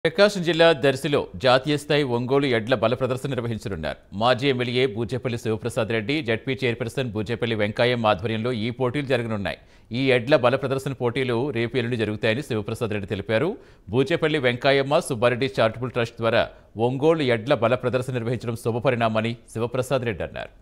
ప్రకాశం జిల్లా దర్శిలో జాతీయ స్థాయి ఒంగోలు ఎడ్ల బల ప్రదర్శన నిర్వహించనున్నారు మాజీ MLA Buchepalli Sivaprasad Reddy ZP chairperson Buchepalli Venkayyam ఆధ్వర్యంలో ఈ పోటీలు జరగనున్నాయి ఈ ఎడ్ల బల ప్రదర్శన పోటీలు రేపు ఎల్లుండి జరుగుతాయని శివప్రసాద్ రెడ్డి తెలిపారు బూచేపల్లి వెంకయ్యమ్మ సుబ్బారెడ్డి చారిటబుల్ ట్రస్ట్ ద్వారా ఒంగోలు ఎడ్ల బల ప్రదర్శన నిర్వహించడం శుభపరిణామని శివప్రసాద్ రెడ్డి అన్నారు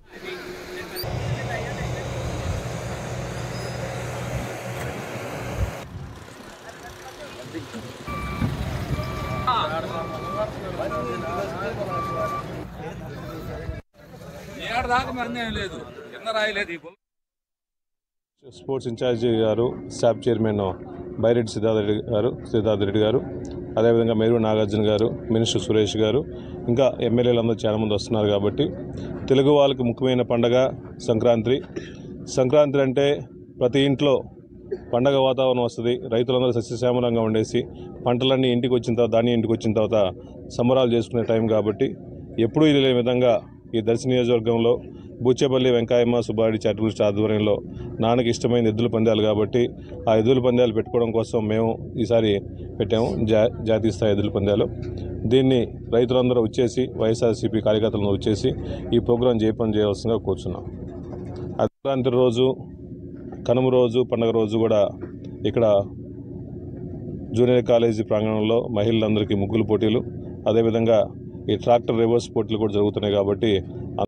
ఏడు దాకా మంది లేదు కింద రాయలేదు ఈ బుల్ల స్పోర్ట్స్ ఇన్ఛార్జి గారు శాప్ చైర్మన్ బైరెడ్డి సిద్ధార్థ రెడ్డి గారు సిద్ధార్థ రెడ్డి గారు అదేవిధంగా మేరు నాగార్జున గారు మినిస్టర్ సురేష్ గారు ఇంకా ఎమ్మెల్యేలు అందరూ చాలా మంది వస్తున్నారు కాబట్టి తెలుగు వాళ్ళకి ముఖ్యమైన పండగ సంక్రాంతి సంక్రాంతి అంటే ప్రతి ఇంట్లో పండగ వాతావరణం వస్తుంది రైతులందరూ సస్యశ్యామలంగా ఉండేసి పంటలన్నీ ఇంటికి వచ్చిన తర్వాత ధాన్యం ఇంటికి వచ్చిన తర్వాత సంబరాలు చేసుకునే టైం కాబట్టి ఎప్పుడూ ఇది లేని విధంగా ఈ దర్శి నియోజకవర్గంలో బూచేపల్లి వెంకయ్యమ్మ సుబ్బారెడ్డి చారిటబుల్ ట్రస్ట్ ఆధ్వర్యంలో నాన్నకి ఇష్టమైన ఎద్దుల పందాలు కాబట్టి ఆ ఎద్దుల పందాలు పెట్టుకోవడం కోసం మేము ఈసారి పెట్టాము జా జాతీయ స్థాయి ఎద్దుల పందాలు దీన్ని రైతులందరూ వచ్చేసి వైఎస్ఆర్సీపీ కార్యకర్తలను వచ్చేసి ఈ ప్రోగ్రాం జయపం చేయవలసిందిగా కూర్చున్నాం సంక్రాంతి రోజు కనుమ రోజు పండగ రోజు కూడా ఇక్కడ జూనియర్ కాలేజీ ప్రాంగణంలో మహిళలందరికీ ముగ్గులు పోటీలు అదేవిధంగా ఈ ట్రాక్టర్ రివర్స్ పోటీలు కూడా జరుగుతున్నాయి కాబట్టి